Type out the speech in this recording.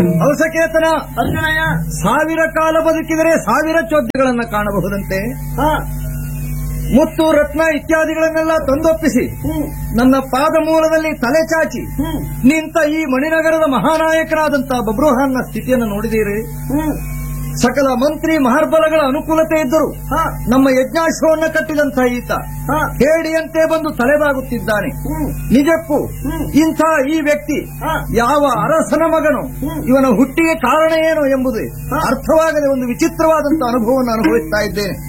ಅವಸಕೇತನ ಅರ್ಜುನಯ್ಯ ಸಾವಿರ ಕಾಲ ಬದುಕಿದರೆ ಸಾವಿರ ಚೋದ್ಯಗಳನ್ನ ಕಾಣಬಹುದಂತೆ ಹಾ ಮುತ್ತು ರತ್ನ ಇತ್ಯಾದಿಗಳನ್ನೆಲ್ಲ ತಂದೊಪ್ಪಿಸಿ ಹ್ಮ್ ನನ್ನ ಪಾದ ಮೂಲದಲ್ಲಿ ತಲೆ ಚಾಚಿ ಹ್ಮ್ ನಿಂತ ಈ ಮಣಿನಗರದ ಮಹಾನಾಯಕನಾದಂತಹ ಬಬ್ರುಹಾನ್ನ ಸ್ಥಿತಿಯನ್ನು ನೋಡಿದೀರಿ ಹ್ಮ್ ಸಕಲ ಮಂತ್ರಿ ಮಹರ್ಬಲಗಳ ಅನುಕೂಲತೆ ಇದ್ದರು ಹಾ ನಮ್ಮ ಯಜ್ಞಾಶ್ವವನ್ನ ಕಟ್ಟಿದಂಥ ಈತ ಹಾ ಹೇಡಿಯಂತೆ ಬಂದು ತಲೆಬಾಗುತ್ತಿದ್ದಾನೆ ಹ್ಮ್ ನಿಜಕ್ಕೂ ಹ್ಮ್. ಇಂಥ ಈ ವ್ಯಕ್ತಿ ಹಾ ಯಾವ ಅರಸನ ಮಗನು ಹ್ಮ್. ಇವನ ಹುಟ್ಟಿಗೆ ಕಾರಣ ಏನು ಎಂಬುದು ಹಾ. ಅರ್ಥವಾಗದೆ ಒಂದು ವಿಚಿತ್ರವಾದಂತಹ ಅನುಭವವನ್ನು ಅನುಭವಿಸ್ತಾ ಇದ್ದೇನೆ